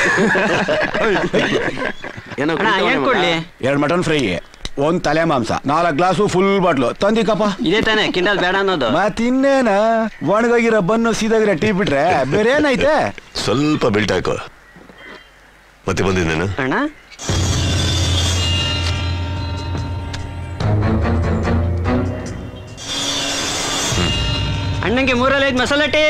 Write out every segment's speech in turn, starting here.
ಏನೋ ಅಣ್ಣ ಏನ್ ಕೊಡ್ಲಿ ಎರಡು ಮಟನ್ ಫ್ರೈ ಒಂದ್ ತಲೆ ಮಾಂಸ ನಾಲ್ಕು ಗ್ಲಾಸು ಫುಲ್ ಬಾಟ್ಲು ತಂದಿಕಪ್ಪ ಇದೇ ತಾನೇ ಕಿಂಡಲ್ ಬೇಡ ಅನ್ನೋದು ಮತ್ತಿನ್ನೇನ ಒಣಗೋಗಿರೋ ಬನ್ನು ಸೀದಾಗಿರೋ ಟೀ ಬಿಟ್ರೆ ಬೇರೆ ಏನೈತೆ ಸ್ವಲ್ಪ ಬಿಲ್ಟ್ ಹಾಕು ಮತ್ತೆ ಬಂದಿದ್ದೇನು ಅಣ್ಣ ಅಣ್ಣಂಗೆ ಮೂರಲ್ಲಿ ಐದು ಮಸಾಲೆ ಟೀ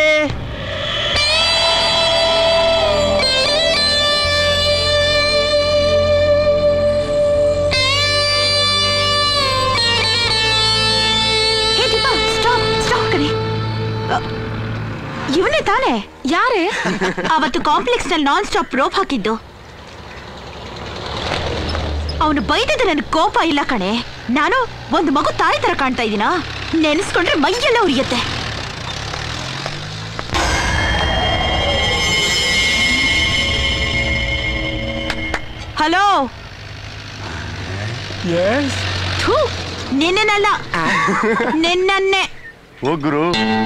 ಹೇ ದೀಪ ಸ್ಟಾಪ್ ಸ್ಟಾಪ್ ಕಣೆ ಇವನೇ ತಾನೇ ಯಾರೇ ಅವತ್ತು ಕಾಂಪ್ಲೆಕ್ಸ್ ನಲ್ಲಿ ನಾನ್ ಸ್ಟಾಪ್ ರೋಪ್ ಹಾಕಿದ್ದು ಅವನು ಬೈದಿದ್ರೆ ನನ್ ಕೋಪ ಇಲ್ಲ ಕಣೆ ನಾನು ಒಂದು ಮಗು ತಾಯಿ ತರ ಕಾಣ್ತಾ ಇದೀನಾ ನೆನೆಸ್ಕೊಂಡ್ರೆ ಮೈಯೆಲ್ಲ ಉರಿಯತ್ತೆ ಹಲೋ ಥೂ ನಿನ್ನಲ್ಲ ನಿನ್ನನ್ನೇ ಹೋಗುರು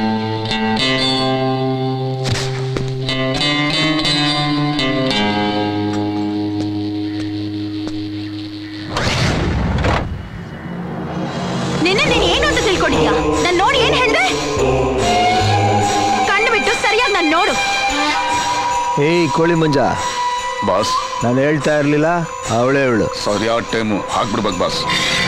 ನಿನ್ನೆ ನೀನ್ ಏನು ಅಂತ ತಿಳ್ಕೊಂಡಿದ್ಯಾ ನಾನ್ ನೋಡಿ ಏನ್ ಹೇಳ್ದೆ ಕಣ್ಣು ಬಿಟ್ಟು ಸರಿಯಾಗಿ ನಾನ್ ನೋಡು ಏಯ್ ಕೋಳಿ ಮಂಜ ಬಾಸ್ ನಾನು ಹೇಳ್ತಾ ಇರ್ಲಿಲ್ಲ ಅವಳೇ ಅವಳು ಸರಿಯಾದ ಟೈಮು ಹಾಕ್ಬಿಡ್ಬೇಕು ಬಾಸ್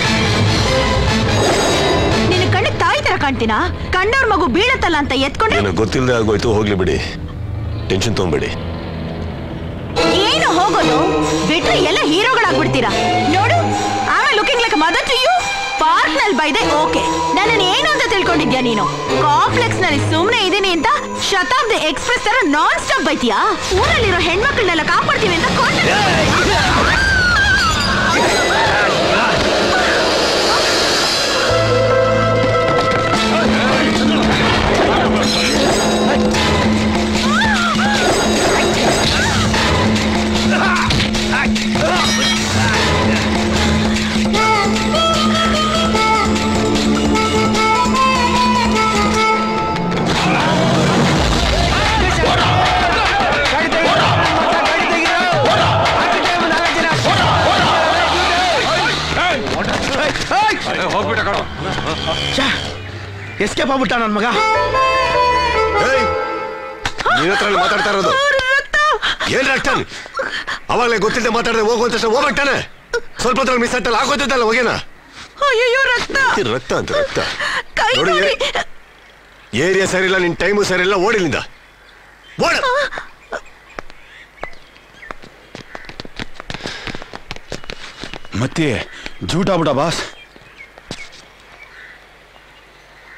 ನಿನ್ನ ಕಣ್ಣು ತಾಯಿ ತರ ಕಾಣ್ತೀನಾ ಕಂಡವ್ರ ಮಗು ಬೀಳತ್ತಲ್ಲ ಅಂತ ಎತ್ಕೊಂಡ್ರೆ ಏನೋ ಗೊತ್ತಿಲ್ಲದೆ ಆಗೋಯ್ತು ಹೋಗ್ಲಿ ಬಿಡಿ ಟೆನ್ಷನ್ ತಗೊಂಬೇಡಿ ಏನು ಹೋಗೋದು ಬಿಟ್ರೆ ಎಲ್ಲ ಹೀರೋಗಳಾಗ್ಬಿಡ್ತೀರಾ ನೋಡು ಆಮೇಲೆ looking like mother to you park ನಲ್ಲಿ ಬೈದೆ ಓಕೆ ನನ್ನನ್ನು ಏನು ಅಂತ ತಿಳ್ಕೊಂಡಿದ್ಯಾ ನೀನು ಕಾಂಪ್ಲೆಕ್ಸ್ ನಲ್ಲಿ ಸುಮ್ನೆ ಇದೀನಿ ಅಂತ ಶತಾಬ್ದಿ ಎಕ್ಸ್ಪ್ರೆಸ್ ತರ ನಾನ್ ಸ್ಟಾಪ್ ಬೈತೀಯಾ ಊರಲ್ಲಿರೋ ಹೆಣ್ಮಕ್ಳನ್ನೆಲ್ಲ ಕಾಪಾಡ್ತೀವಿ ಅಂತ ಕೋರ್ಟ್ ಹೋಗ್ಬಿಟ್ಟ ಕಣ ಎಸ್ಕೇಪ್ ಆಗ್ಬಿಟ್ಟ ನನ್ ಮಗ ನಿನ್ನ ಹತ್ರ ಮಾತಾಡ್ತಾ ಇರೋದು ಏನ್ ರಕ್ತಾನೆ ಅವಾಗಲೇ ಗೊತ್ತಿಲ್ಲದೆ ಮಾತಾಡದೆ ಹೋಗುವಂತ ತಕ್ಷಣ ಹೋಗ್ಬಿಟ್ಟಾನೆ ಸ್ವಲ್ಪ ಹೊತ್ತಲ್ಲಿ ಮಿಸ್ ಆಯ್ತಲ್ಲ ಆಗೋದಿದ್ದಲ್ಲ ಹೋಗೇನ ಅಯ್ಯೋ ರಕ್ತ ಇದು ರಕ್ತ ಅಂತ ರಕ್ತ ಕೈ ನೋಡಿ ನೋಡಿ ಏರಿಯಾ ಸರಿಯಿಲ್ಲ ನಿನ್ ಟೈಮು ಸರಿಯಿಲ್ಲ ಓಡಿಲಿಂದ ಓಡ ಮತ್ತೆ ಜೂಟ ಬಿಡ ಬಾಸ್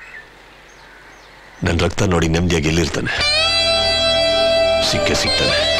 ನನ್ನ ರಕ್ತ ನೋಡಿ ನೆಮ್ಮದಿಯಾಗಿ ಎಲ್ಲಿರ್ತಾನೆ ಸಿಕ್ಕೇ ಸಿಗ್ತಾನೆ